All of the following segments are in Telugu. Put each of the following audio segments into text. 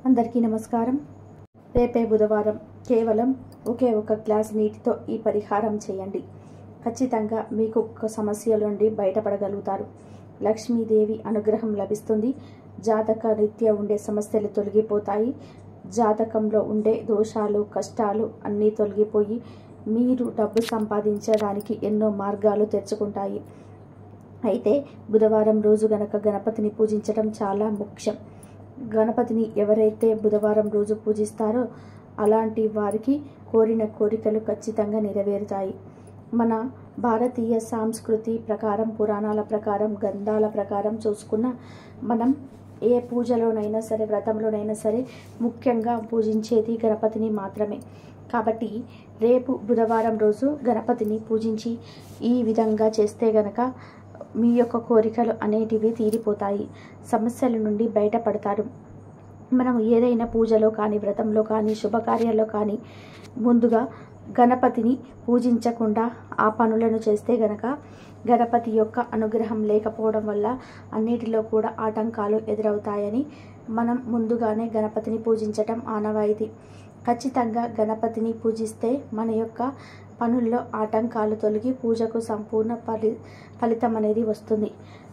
అందరికీ నమస్కారం రేపే బుధవారం కేవలం ఒకే ఒక గ్లాస్ నీటితో ఈ పరిహారం చేయండి ఖచ్చితంగా మీకు ఒక సమస్య నుండి బయటపడగలుగుతారు లక్ష్మీదేవి అనుగ్రహం లభిస్తుంది జాతక రీత్యా ఉండే సమస్యలు తొలగిపోతాయి జాతకంలో ఉండే దోషాలు కష్టాలు అన్నీ తొలగిపోయి మీరు డబ్బు సంపాదించడానికి ఎన్నో మార్గాలు తెరుచుకుంటాయి అయితే బుధవారం రోజు గనక గణపతిని పూజించడం చాలా ముఖ్యం గణపతిని ఎవరైతే బుధవారం రోజు పూజిస్తారో అలాంటి వారికి కోరిన కోరికలు ఖచ్చితంగా నెరవేరుతాయి మన భారతీయ సంస్కృతి ప్రకారం పురాణాల ప్రకారం గంధాల ప్రకారం చూసుకున్న మనం ఏ పూజలోనైనా సరే వ్రతంలోనైనా సరే ముఖ్యంగా పూజించేది గణపతిని మాత్రమే కాబట్టి రేపు బుధవారం రోజు గణపతిని పూజించి ఈ విధంగా చేస్తే గనక మీ యొక్క కోరికలు అనేటివి తీరిపోతాయి సమస్యల నుండి బయటపడతారు మనం ఏదైనా పూజలో కానీ వ్రతంలో కానీ శుభకార్యాల్లో కానీ ముందుగా గణపతిని పూజించకుండా ఆ పనులను చేస్తే గనక గణపతి యొక్క అనుగ్రహం లేకపోవడం వల్ల అన్నిటిలో కూడా ఆటంకాలు ఎదురవుతాయని మనం ముందుగానే గణపతిని పూజించటం ఆనవాయితీ ఖచ్చితంగా గణపతిని పూజిస్తే మన యొక్క పనుల్లో ఆటంకాలు తొలగి పూజకు సంపూర్ణ ఫలి ఫలితం అనేది వస్తుంది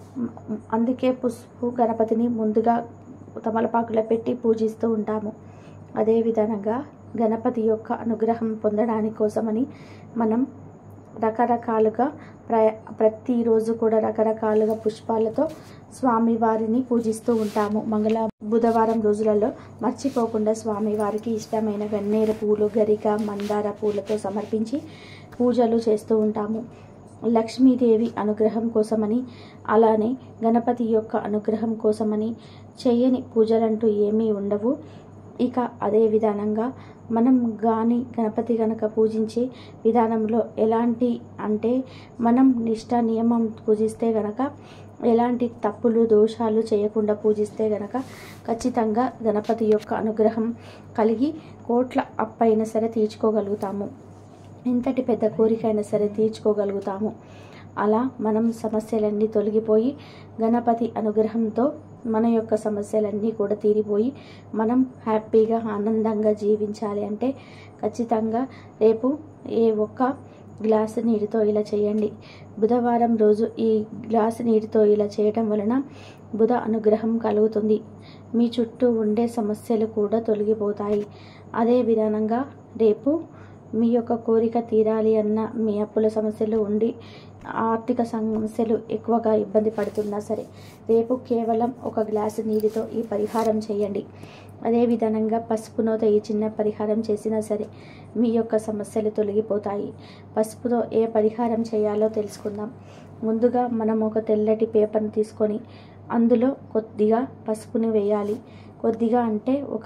అందుకే పుష్పు గణపతిని ముందుగా తమలపాకులో పెట్టి పూజిస్తూ ఉంటాము అదే విధంగా గణపతి యొక్క అనుగ్రహం పొందడానికి కోసమని మనం రకరకాలుగా ప్ర ప్రతిరోజు కూడా రకరకాలుగా పుష్పాలతో స్వామివారిని పూజిస్తూ ఉంటాము మంగళ బుధవారం రోజులలో మర్చిపోకుండా స్వామివారికి ఇష్టమైన గన్నేరు పూలు గరిక మందార పూలతో సమర్పించి పూజలు చేస్తూ ఉంటాము లక్ష్మీదేవి అనుగ్రహం కోసమని అలానే గణపతి యొక్క అనుగ్రహం కోసమని చేయని పూజలంటూ ఏమీ ఉండవు ఇక అదే విధానంగా మనం కానీ గణపతి గనక పూజించే విధానంలో ఎలాంటి అంటే మనం నిష్ట నియమం పూజిస్తే గనక ఎలాంటి తప్పులు దోషాలు చేయకుండా పూజిస్తే గనక ఖచ్చితంగా గణపతి యొక్క అనుగ్రహం కలిగి కోట్ల అప్పైనా సరే తీర్చుకోగలుగుతాము ఎంతటి పెద్ద కోరిక అయినా సరే తీర్చుకోగలుగుతాము అలా మనం సమస్యలన్నీ తొలగిపోయి గణపతి అనుగ్రహంతో మన యొక్క సమస్యలన్నీ కూడా తీరిపోయి మనం హ్యాపీగా ఆనందంగా జీవించాలి అంటే ఖచ్చితంగా రేపు ఏ ఒక్క గ్లాసు నీటితో ఇలా చేయండి బుధవారం రోజు ఈ గ్లాసు నీటితో ఇలా చేయటం వలన బుధ అనుగ్రహం కలుగుతుంది మీ చుట్టూ ఉండే సమస్యలు కూడా తొలగిపోతాయి అదే విధానంగా రేపు మీ యొక్క కోరిక తీరాలి అన్న మీ అప్పుల సమస్యలు ఉండి ఆర్థిక సమస్యలు ఎక్కువగా ఇబ్బంది పడుతున్నా సరే రేపు కేవలం ఒక గ్లాసు నీటితో ఈ పరిహారం చేయండి అదే విధంగా పసుపునోతో ఈ చిన్న పరిహారం చేసినా సరే మీ యొక్క సమస్యలు తొలగిపోతాయి పసుపుతో ఏ పరిహారం చేయాలో తెలుసుకుందాం ముందుగా మనం ఒక తెల్లటి పేపర్ని తీసుకొని అందులో కొద్దిగా పసుపుని వేయాలి కొద్దిగా అంటే ఒక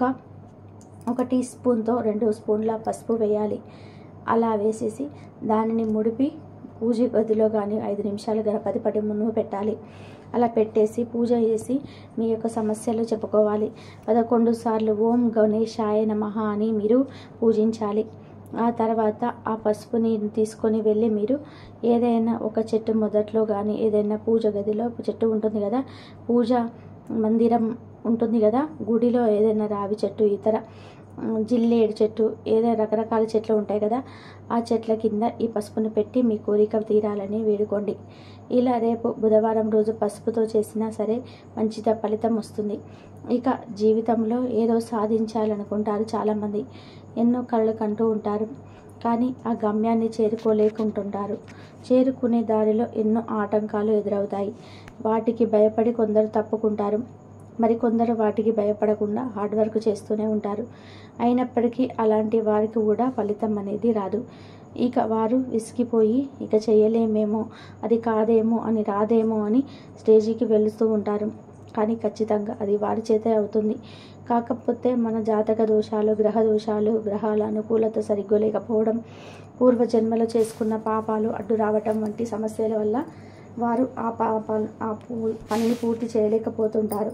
ఒక టీ స్పూన్తో రెండు స్పూన్ల పసుపు వేయాలి అలా వేసేసి దానిని ముడిపి పూజ గదిలో కానీ ఐదు నిమిషాలు గణపతి పడి ముందు పెట్టాలి అలా పెట్టేసి పూజ చేసి మీ యొక్క సమస్యలు చెప్పుకోవాలి పదకొండు సార్లు ఓం గణేశాయ నమః అని మీరు పూజించాలి ఆ తర్వాత ఆ పసుపుని తీసుకొని వెళ్ళి మీరు ఏదైనా ఒక చెట్టు మొదట్లో కానీ ఏదైనా పూజ గదిలో చెట్టు ఉంటుంది కదా పూజ మందిరం ఉంటుంది కదా గుడిలో ఏదైనా రావి చెట్టు ఇతర జిల్లేడు చెట్టు ఏదైనా రకరకాల చెట్లు ఉంటాయి కదా ఆ చెట్ల కింద ఈ పసుపుని పెట్టి మీ కోరిక తీరాలని వేడుకోండి ఇలా రేపు బుధవారం రోజు పసుపుతో చేసినా సరే మంచిద ఫలితం వస్తుంది ఇక జీవితంలో ఏదో సాధించాలనుకుంటారు చాలామంది ఎన్నో కళ్ళు కంటూ ఉంటారు కానీ ఆ గమ్యాన్ని చేరుకోలేకుంటుంటారు చేరుకునే దారిలో ఎన్నో ఆటంకాలు ఎదురవుతాయి వాటికి భయపడి కొందరు తప్పుకుంటారు మరికొందరు వాటికి భయపడకుండా హార్డ్ వర్క్ చేస్తూనే ఉంటారు అయినప్పటికీ అలాంటి వారికి కూడా ఫలితం అనేది రాదు ఇక వారు విసిగిపోయి ఇక చేయలేమేమో అది కాదేమో అని రాదేమో అని స్టేజీకి వెళుతూ ఉంటారు కానీ ఖచ్చితంగా అది వారి చేతే అవుతుంది కాకపోతే మన జాతక దోషాలు గ్రహ దోషాలు గ్రహాల అనుకూలత సరిగ్గా లేకపోవడం పూర్వజన్మలో చేసుకున్న పాపాలు అడ్డు రావటం వంటి సమస్యల వల్ల వారు ఆ పాపాలు ఆ పనిని పూర్తి చేయలేకపోతుంటారు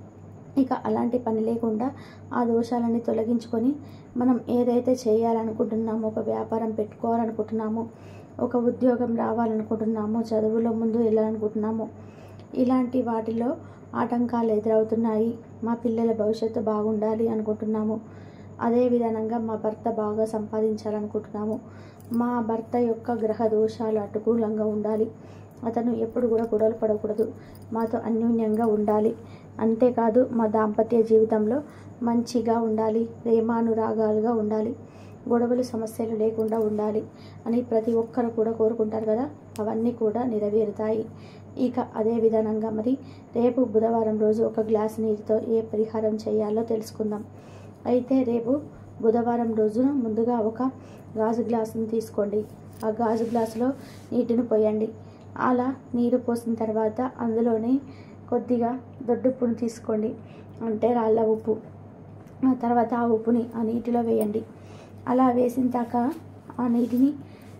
ఇక అలాంటి పని లేకుండా ఆ దోషాలని తొలగించుకొని మనం ఏదైతే చేయాలనుకుంటున్నామో ఒక వ్యాపారం పెట్టుకోవాలనుకుంటున్నామో ఒక ఉద్యోగం రావాలనుకుంటున్నామో చదువులో ముందు వెళ్ళాలనుకుంటున్నామో ఇలాంటి వాటిలో ఆటంకాలు ఎదురవుతున్నాయి మా పిల్లల భవిష్యత్తు బాగుండాలి అనుకుంటున్నాము అదే విధానంగా మా భర్త బాగా సంపాదించాలనుకుంటున్నాము మా భర్త యొక్క గ్రహ దోషాలు అనుకూలంగా ఉండాలి అతను ఎప్పుడు కూడా గొడవలు పడకూడదు మాతో అన్యోన్యంగా ఉండాలి అంతేకాదు మా దాంపత్య జీవితంలో మంచిగా ఉండాలి ప్రేమానురాగాలుగా ఉండాలి గొడవలు సమస్యలు లేకుండా ఉండాలి అని ప్రతి ఒక్కరు కూడా కోరుకుంటారు కదా అవన్నీ కూడా నెరవేరుతాయి ఇక అదే విధానంగా మరి రేపు బుధవారం రోజు ఒక గ్లాస్ నీటితో ఏ పరిహారం చేయాలో తెలుసుకుందాం అయితే రేపు బుధవారం రోజున ముందుగా ఒక గాజు గ్లాసుని తీసుకోండి ఆ గాజు గ్లాసులో నీటిని పోయండి అలా నీరు పోసిన తర్వాత అందులోనే కొద్దిగా దొడ్డుప్పును తీసుకోండి అంటే రాళ్ళ ఉప్పు ఆ తర్వాత ఆ ఉప్పుని ఆ నీటిలో వేయండి అలా వేసిన దాక ఆ నీటిని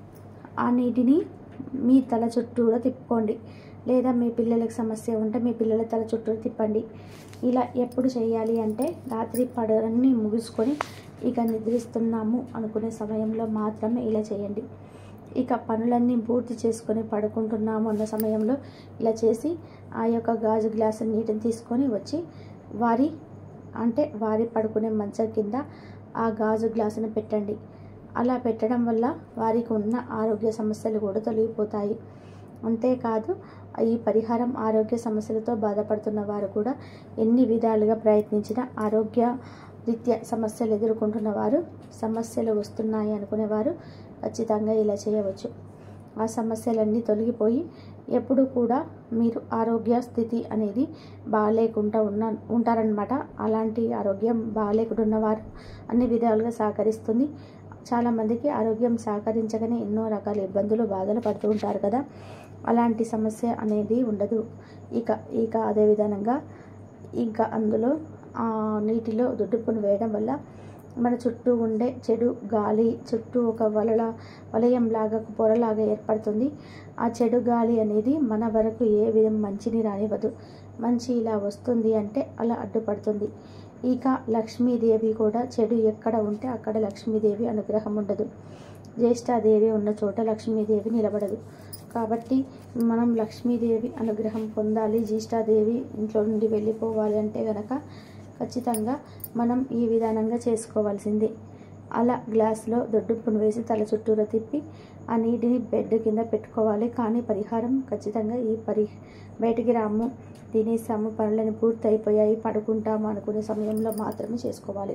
ఆ నీటిని మీ తల చుట్టూరా తిప్పుకోండి లేదా మీ పిల్లలకు సమస్య ఉంటే మీ పిల్లల తల చుట్టూరా తిప్పండి ఇలా ఎప్పుడు చేయాలి అంటే రాత్రి పడన్నీ ముగుసుకొని ఇక నిద్రిస్తున్నాము అనుకునే సమయంలో మాత్రమే ఇలా చేయండి ఇక పనులన్నీ పూర్తి చేసుకొని పడుకుంటున్నాము అన్న సమయంలో ఇలా చేసి ఆ యొక్క గాజు గ్లాసు నీటిని తీసుకొని వచ్చి వారి అంటే వారి పడుకునే మంచం కింద ఆ గాజు గ్లాసును పెట్టండి అలా పెట్టడం వల్ల వారికి ఉన్న ఆరోగ్య సమస్యలు కూడా తొలగిపోతాయి అంతేకాదు ఈ పరిహారం ఆరోగ్య సమస్యలతో బాధపడుతున్న వారు కూడా ఎన్ని విధాలుగా ప్రయత్నించినా ఆరోగ్య రీత్యా సమస్యలు ఎదుర్కొంటున్న వారు సమస్యలు వస్తున్నాయి అనుకునేవారు ఖచ్చితంగా ఇలా చేయవచ్చు ఆ సమస్యలన్నీ తొలగిపోయి ఎప్పుడు కూడా మీరు ఆరోగ్య స్థితి అనేది బాగాలేకుండా ఉన్న ఉంటారనమాట అలాంటి ఆరోగ్యం బాగాలేకుండా ఉన్నవారు అన్ని విధాలుగా సహకరిస్తుంది చాలామందికి ఆరోగ్యం సహకరించగానే ఎన్నో రకాల ఇబ్బందులు బాధలు పడుతూ ఉంటారు కదా అలాంటి సమస్య అనేది ఉండదు ఇక ఇక అదే విధానంగా ఇంకా అందులో ఆ నీటిలో దుడ్డుప్పును వేయడం వల్ల మన చుట్టూ ఉండే చెడు గాలి చుట్టూ ఒక వలల వలయంలాగా పొరలాగా ఏర్పడుతుంది ఆ చెడు గాలి అనేది మన వరకు ఏ విధం మంచిని రానివ్వదు మంచి ఇలా వస్తుంది అంటే అలా అడ్డుపడుతుంది ఇక లక్ష్మీదేవి కూడా చెడు ఎక్కడ ఉంటే అక్కడ లక్ష్మీదేవి అనుగ్రహం ఉండదు జ్యేష్ఠాదేవి ఉన్న చోట లక్ష్మీదేవి నిలబడదు కాబట్టి మనం లక్ష్మీదేవి అనుగ్రహం పొందాలి జ్యేష్ఠాదేవి ఇంట్లో నుండి వెళ్ళిపోవాలి అంటే గనక ఖచ్చితంగా మనం ఈ విధానంగా చేసుకోవాల్సిందే అలా గ్లాస్లో దొడ్డుప్పును వేసి తల చుట్టూరా తిప్పి ఆ నీటిని బెడ్ కింద పెట్టుకోవాలి కానీ పరిహారం ఖచ్చితంగా ఈ పరి బయటికి రాము తినేసాము పనులని పూర్తి అయిపోయాయి పడుకుంటాము అనుకునే సమయంలో మాత్రమే చేసుకోవాలి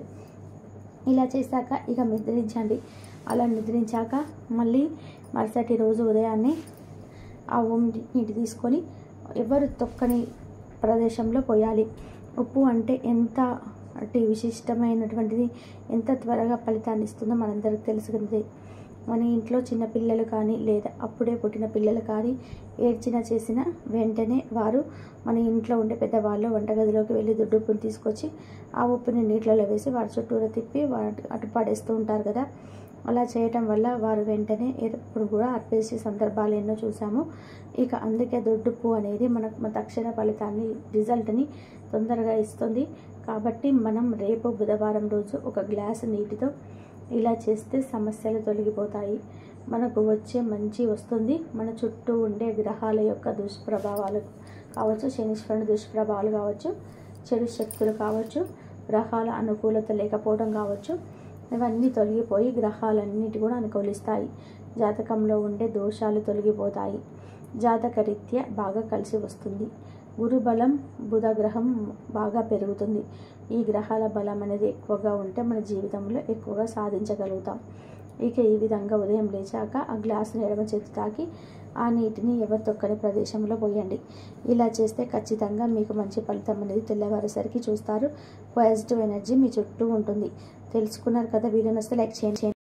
ఇలా చేశాక ఇక నిద్రించండి అలా నిద్రించాక మళ్ళీ మరుసటి రోజు ఉదయాన్నే ఆ ఓం నీటి తీసుకొని ఎవరు తొక్కని ప్రదేశంలో పోయాలి ఉప్పు అంటే ఎంత అటు విశిష్టమైనటువంటిది ఎంత త్వరగా ఫలితాన్ని ఇస్తుందో మనందరికి తెలుసుకుంది మన ఇంట్లో చిన్న పిల్లలు కానీ లేదా అప్పుడే పుట్టిన పిల్లలు కానీ ఏడ్చినా చేసిన వెంటనే వారు మన ఇంట్లో ఉండే పెద్దవాళ్ళు వంటగదిలోకి వెళ్ళి దుడ్డుప్పుని తీసుకొచ్చి ఆ ఉప్పుని నీటిలో వేసి వారి చుట్టూరా తిప్పి వాటి అటు పడేస్తూ ఉంటారు కదా అలా చేయటం వల్ల వారు వెంటనే ఎప్పుడు కూడా అర్పేసే సందర్భాలు ఎన్నో చూసాము ఇక అందుకే దొడ్డుప్పు అనేది మనకు తక్షణ ఫలితాన్ని రిజల్ట్ని తొందరగా ఇస్తుంది కాబట్టి మనం రేపు బుధవారం రోజు ఒక గ్లాసు నీటితో ఇలా చేస్తే సమస్యలు తొలగిపోతాయి మనకు వచ్చే మంచి వస్తుంది మన చుట్టూ ఉండే గ్రహాల యొక్క దుష్ప్రభావాలు కావచ్చు శనీశ్వరుని దుష్ప్రభావాలు కావచ్చు చెడు శక్తులు కావచ్చు గ్రహాల అనుకూలత లేకపోవడం కావచ్చు ఇవన్నీ తొలగిపోయి గ్రహాలన్నిటి కూడా అనుకూలిస్తాయి జాతకంలో ఉండే దోషాలు తొలగిపోతాయి జాతక రీత్యా బాగా కలిసి వస్తుంది గురు బలం బుధ గ్రహం బాగా పెరుగుతుంది ఈ గ్రహాల బలం అనేది ఎక్కువగా ఉంటే మన జీవితంలో ఎక్కువగా సాధించగలుగుతాం ఇక ఈ విధంగా ఉదయం లేచాక ఆ గ్లాసుని ఎడమ చేతి తాకి ఆ నీటిని ఎవరు తొక్కని ప్రదేశంలో పోయండి ఇలా చేస్తే ఖచ్చితంగా మీకు మంచి ఫలితం అనేది తెల్లవారేసరికి చూస్తారు పాజిటివ్ ఎనర్జీ మీ చుట్టూ ఉంటుంది తెలుసుకున్నారు కదా వీడియో నస్తే లైక్ చేయండి